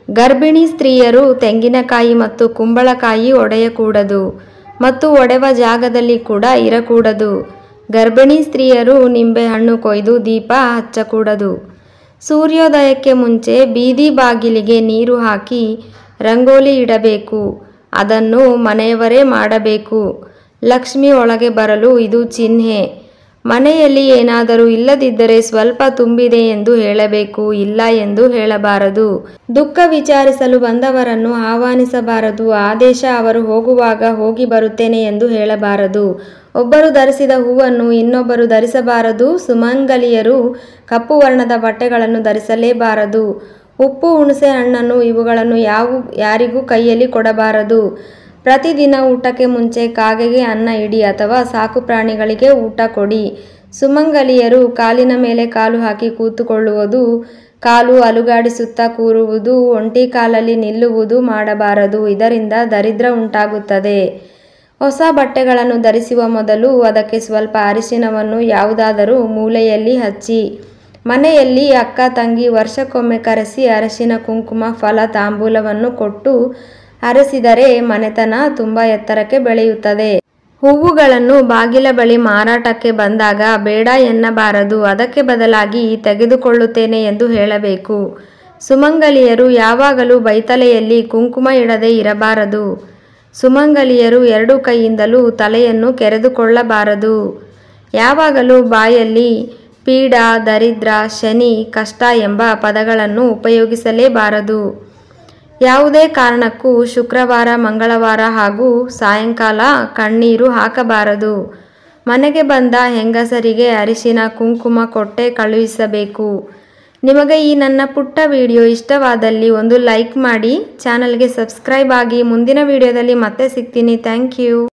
ಗರ್ಭಿಣಿ ಸ್ತ್ರೀಯರು ತೆಂಗಿನಕಾಯಿ ಮತ್ತು ಕುಂಬಳಕಾಯಿ ಒಡೆಯಕೂಡದು ಮತ್ತು ಒಡೆವ ಜಾಗದಲ್ಲಿ ಕೂಡ ಇರಕೂಡದು ಗರ್ಭಿಣಿ ಸ್ತ್ರೀಯರು ನಿಂಬೆಹಣ್ಣು ಕೊಯ್ದು ದೀಪ ಹಚ್ಚಕೂಡದು ಸೂರ್ಯೋದಯಕ್ಕೆ ಮುಂಚೆ ಬೀದಿ ಬಾಗಿಲಿಗೆ ನೀರು ಹಾಕಿ ರಂಗೋಲಿ ಇಡಬೇಕು ಅದನ್ನು ಮನೆಯವರೇ ಮಾಡಬೇಕು ಲಕ್ಷ್ಮಿ ಒಳಗೆ ಬರಲು ಇದು ಚಿಹ್ನೆ ಮನೆಯಲ್ಲಿ ಏನಾದರೂ ಇಲ್ಲದಿದ್ದರೆ ಸ್ವಲ್ಪ ತುಂಬಿದೆ ಎಂದು ಹೇಳಬೇಕು ಇಲ್ಲ ಎಂದು ಹೇಳಬಾರದು ದುಃಖ ವಿಚಾರಿಸಲು ಬಂದವರನ್ನು ಆಹ್ವಾನಿಸಬಾರದು ಆದೇಶ ಅವರು ಹೋಗುವಾಗ ಹೋಗಿ ಬರುತ್ತೇನೆ ಎಂದು ಹೇಳಬಾರದು ಒಬ್ಬರು ಧರಿಸಿದ ಹೂವನ್ನು ಇನ್ನೊಬ್ಬರು ಧರಿಸಬಾರದು ಸುಮಂಗಲಿಯರು ಕಪ್ಪು ವರ್ಣದ ಬಟ್ಟೆಗಳನ್ನು ಧರಿಸಲೇಬಾರದು ಉಪ್ಪು ಹುಣಸೆ ಹಣ್ಣನ್ನು ಇವುಗಳನ್ನು ಯಾವ ಯಾರಿಗೂ ಕೈಯಲ್ಲಿ ಕೊಡಬಾರದು ಪ್ರತಿದಿನ ಊಟಕ್ಕೆ ಮುಂಚೆ ಕಾಗೆಗೆ ಅನ್ನ ಇಡಿ ಅಥವಾ ಸಾಕು ಪ್ರಾಣಿಗಳಿಗೆ ಊಟ ಕೊಡಿ ಸುಮಂಗಲಿಯರು ಕಾಲಿನ ಮೇಲೆ ಕಾಲು ಹಾಕಿ ಕೂತುಕೊಳ್ಳುವುದು ಕಾಲು ಅಲುಗಾಡಿಸುತ್ತಾ ಕೂರುವುದು ಒಂಟಿ ಕಾಲಲ್ಲಿ ನಿಲ್ಲುವುದು ಮಾಡಬಾರದು ಇದರಿಂದ ದರಿದ್ರ ಉಂಟಾಗುತ್ತದೆ ಹೊಸ ಬಟ್ಟೆಗಳನ್ನು ಧರಿಸುವ ಮೊದಲು ಅದಕ್ಕೆ ಸ್ವಲ್ಪ ಅರಿಶಿನವನ್ನು ಯಾವುದಾದರೂ ಮೂಲೆಯಲ್ಲಿ ಹಚ್ಚಿ ಮನೆಯಲ್ಲಿ ಅಕ್ಕ ತಂಗಿ ವರ್ಷಕ್ಕೊಮ್ಮೆ ಕರೆಸಿ ಅರಶಿನ ಕುಂಕುಮ ಫಲ ತಾಂಬೂಲವನ್ನು ಕೊಟ್ಟು ಅರಸಿದರೆ ಮನೆತನ ತುಂಬ ಎತ್ತರಕ್ಕೆ ಬೆಳೆಯುತ್ತದೆ ಹೂವುಗಳನ್ನು ಬಾಗಿಲ ಬಳಿ ಮಾರಾಟಕ್ಕೆ ಬಂದಾಗ ಬೇಡ ಎನ್ನಬಾರದು ಅದಕ್ಕೆ ಬದಲಾಗಿ ತೆಗೆದುಕೊಳ್ಳುತ್ತೇನೆ ಎಂದು ಹೇಳಬೇಕು ಸುಮಂಗಲಿಯರು ಯಾವಾಗಲೂ ಬೈತಲೆಯಲ್ಲಿ ಕುಂಕುಮ ಇಡದೆ ಇರಬಾರದು ಸುಮಂಗಲಿಯರು ಎರಡು ಕೈಯಿಂದಲೂ ತಲೆಯನ್ನು ಕೆರೆದುಕೊಳ್ಳಬಾರದು ಯಾವಾಗಲೂ ಬಾಯಲ್ಲಿ ಪೀಡ ದರಿದ್ರ ಶನಿ ಕಷ್ಟ ಎಂಬ ಪದಗಳನ್ನು ಉಪಯೋಗಿಸಲೇಬಾರದು ಯಾವುದೇ ಕಾರಣಕ್ಕೂ ಶುಕ್ರವಾರ ಮಂಗಳವಾರ ಹಾಗೂ ಸಾಯಂಕಾಲ ಕಣ್ಣೀರು ಹಾಕಬಾರದು ಮನೆಗೆ ಬಂದ ಹೆಂಗಸರಿಗೆ ಅರಿಶಿನ ಕುಂಕುಮ ಕೊಟ್ಟೆ ಕಳುಹಿಸಬೇಕು ನಿಮಗೆ ಈ ನನ್ನ ಪುಟ್ಟ ವಿಡಿಯೋ ಇಷ್ಟವಾದಲ್ಲಿ ಒಂದು ಲೈಕ್ ಮಾಡಿ ಚಾನಲ್ಗೆ ಸಬ್ಸ್ಕ್ರೈಬ್ ಆಗಿ ಮುಂದಿನ ವಿಡಿಯೋದಲ್ಲಿ ಮತ್ತೆ ಸಿಗ್ತೀನಿ ಥ್ಯಾಂಕ್ ಯು